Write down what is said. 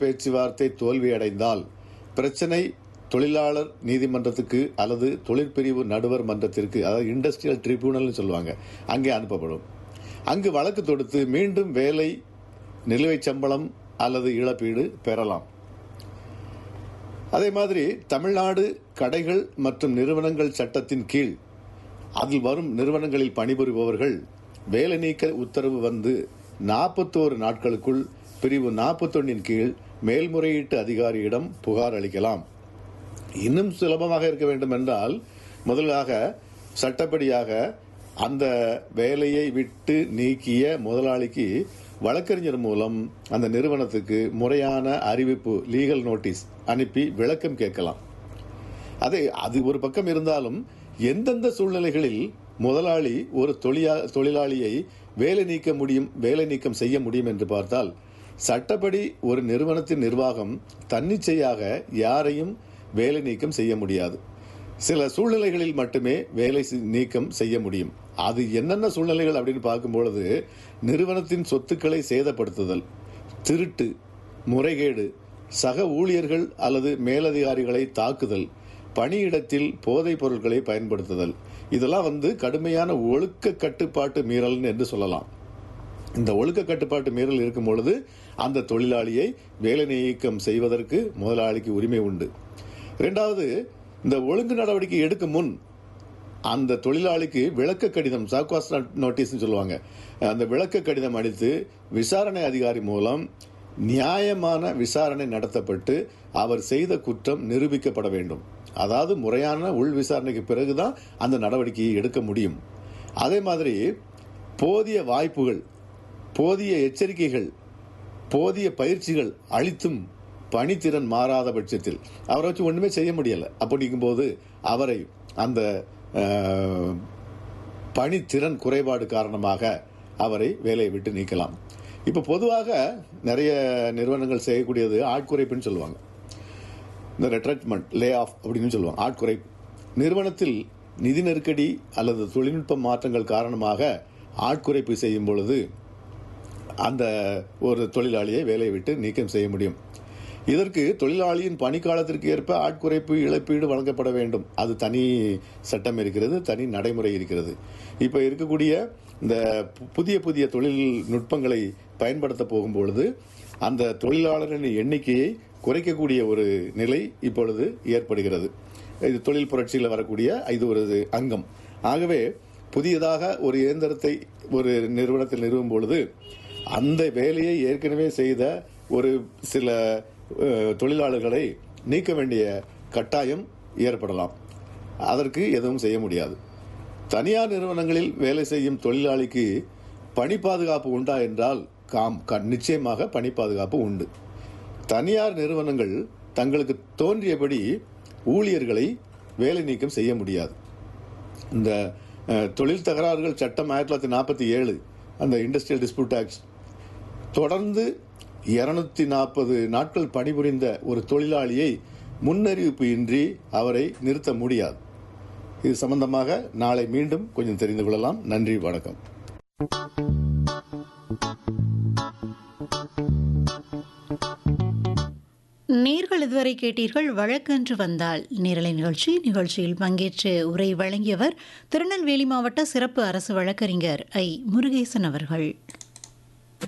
பேச்சுவார்த்தை தோல்வியடைந்தால் பிரச்சனை தொழிலாளர் நீதிமன்றத்துக்கு அல்லது தொழிற்பிரிவு நடுவர் மன்றத்திற்கு அதாவது இண்டஸ்ட்ரியல் ட்ரிபியூனல்னு சொல்லுவாங்க அங்கே அனுப்பப்படும் அங்கு வழக்கு தொடுத்து மீண்டும் வேலை நிலுவைச் சம்பளம் அல்லது இழப்பீடு பெறலாம் அதே மாதிரி தமிழ்நாடு கடைகள் மற்றும் நிறுவனங்கள் சட்டத்தின் கீழ் அதில் வரும் நிறுவனங்களில் பணிபுரிபவர்கள் வேலை நீக்க உத்தரவு வந்து நாற்பத்தோரு நாட்களுக்குள் பிரிவு நாற்பத்தொன்னின் கீழ் மேல்முறையீட்டு அதிகாரியிடம் புகார் அளிக்கலாம் இன்னும் சுலபமாக இருக்க வேண்டும் என்றால் முதலாக சட்டப்படியாக அந்த வேலையை விட்டு நீக்கிய முதலாளிக்கு வழக்கறிஞர் மூலம் அந்த நிறுவனத்துக்கு முறையான அறிவிப்பு லீகல் நோட்டீஸ் அனுப்பி விளக்கம் கேட்கலாம் அது அது ஒரு பக்கம் இருந்தாலும் எந்தெந்த சூழ்நிலைகளில் முதலாளி ஒரு தொழிலா தொழிலாளியை வேலை நீக்க முடியும் வேலை நீக்கம் செய்ய முடியும் என்று பார்த்தால் சட்டப்படி ஒரு நிறுவனத்தின் நிர்வாகம் தன்னிச்சையாக யாரையும் வேலை நீக்கம் செய்ய முடியாது சில சூழ்நிலைகளில் மட்டுமே வேலை சி- நீக்கம் செய்ய முடியும் அது என்னென்ன சூழ்நிலைகள் அப்படின்னு பார்க்கும் பொழுது நிறுவனத்தின் சொத்துக்களை சேதப்படுத்துதல் திருட்டு முறைகேடு சக ஊழியர்கள் அல்லது மேலதிகாரிகளை தாக்குதல் பணியிடத்தில் போதைப் பொருட்களை பயன்படுத்துதல் இதெல்லாம் வந்து கடுமையான ஒழுக்க கட்டுப்பாட்டு மீறல் என்று சொல்லலாம் இந்த ஒழுக்க கட்டுப்பாட்டு மீறல் இருக்கும் பொழுது அந்த தொழிலாளியை வேலை நீக்கம் செய்வதற்கு முதலாளிக்கு உரிமை உண்டு இரண்டாவது இந்த ஒழுங்கு நடவடிக்கை எடுக்கும் முன் அந்த தொழிலாளிக்கு விளக்க கடிதம் சாக்வாஸ் நோட்டீஸ் சொல்லுவாங்க அந்த விளக்க கடிதம் அளித்து விசாரணை அதிகாரி மூலம் நியாயமான விசாரணை நடத்தப்பட்டு அவர் செய்த குற்றம் நிரூபிக்கப்பட வேண்டும் அதாவது முறையான உள் விசாரணைக்கு பிறகுதான் அந்த நடவடிக்கையை எடுக்க முடியும் அதே மாதிரி போதிய வாய்ப்புகள் போதிய எச்சரிக்கைகள் போதிய பயிற்சிகள் அளித்தும் பணித்திறன் மாறாத பட்சத்தில் அவரை வச்சு ஒண்ணுமே செய்ய முடியல அப்படிங்கும்போது அவரை அந்த அஹ், பணித்திறன் குறைபாடு காரணமாக அவரை வேலையை விட்டு நீக்கலாம் இப்ப பொதுவாக நிறைய நிறுவனங்கள் செய்யக்கூடியது ஆட்குறைப்புன்னு சொல்லுவாங்க இந்த ரெட்ரக்ட்மெண்ட் லே ஆஃப் அப்படின்னு சொல்லுவாங்க ஆட்குறைப்பு நிறுவனத்தில் நிதி நெருக்கடி அல்லது தொழில்நுட்ப மாற்றங்கள் காரணமாக ஆட்குறைப்பு செய்யும் பொழுது அந்த ஒரு தொழிலாளியை வேலையை விட்டு நீக்கம் செய்ய முடியும் இதற்கு தொழிலாளியின் பணிக்காலத்திற்கு ஏற்ப ஆட்குறைப்பு இழப்பீடு வழங்கப்பட வேண்டும் அது தனி சட்டம் இருக்கிறது தனி நடைமுறை இருக்கிறது இப்ப இருக்கக்கூடிய இந்த பு- புதிய புதிய தொழில்நுட்பங்களை பயன்படுத்த போகும்பொழுது அந்த தொழிலாளரின் எண்ணிக்கையை குறைக்கக்கூடிய ஒரு நிலை இப்பொழுது ஏற்படுகிறது இது தொழில் புரட்சியில் வரக்கூடிய இது ஒரு அங்கம் ஆகவே புதியதாக ஒரு இயந்திரத்தை ஒரு நிறுவனத்தில் நிறுவும் பொழுது அந்த வேலையை ஏற்கனவே செய்த ஒரு சில அஹ், தொழிலாளர்களை நீக்க வேண்டிய கட்டாயம் ஏற்படலாம் அதற்கு எதுவும் செய்ய முடியாது தனியார் நிறுவனங்களில் வேலை செய்யும் தொழிலாளிக்கு பணி பாதுகாப்பு உண்டா என்றால் காம் க- நிச்சயமாக பணி பாதுகாப்பு உண்டு தனியார் நிறுவனங்கள் தங்களுக்கு தோன்றியபடி ஊழியர்களை வேலை நீக்கம் செய்ய முடியாது இந்த அஹ், தொழில் தகராறுகள் சட்டம் ஆயிரத்தி தொள்ளாயிரத்தி நாற்பத்தி ஏழு அந்த இண்டஸ்ட்ரியல் டிஸ்பியூட் ஆக்ட் தொடர்ந்து இருநூத்தி நாற்பது நாட்கள் பணிபுரிந்த ஒரு தொழிலாளியை முன்னறிவிப்பு இன்றி அவரை நிறுத்த முடியாது இது சம்பந்தமாக நாளை மீண்டும் கொஞ்சம் தெரிந்து கொள்ளலாம் நன்றி வணக்கம் நேர்கள் இதுவரை கேட்டீர்கள் வழக்கென்று வந்தால் நேரலை நிகழ்ச்சி நிகழ்ச்சியில் பங்கேற்று உரை வழங்கியவர் திருநெல்வேலி மாவட்ட சிறப்பு அரசு வழக்கறிஞர் ஐ முருகேசன் அவர்கள்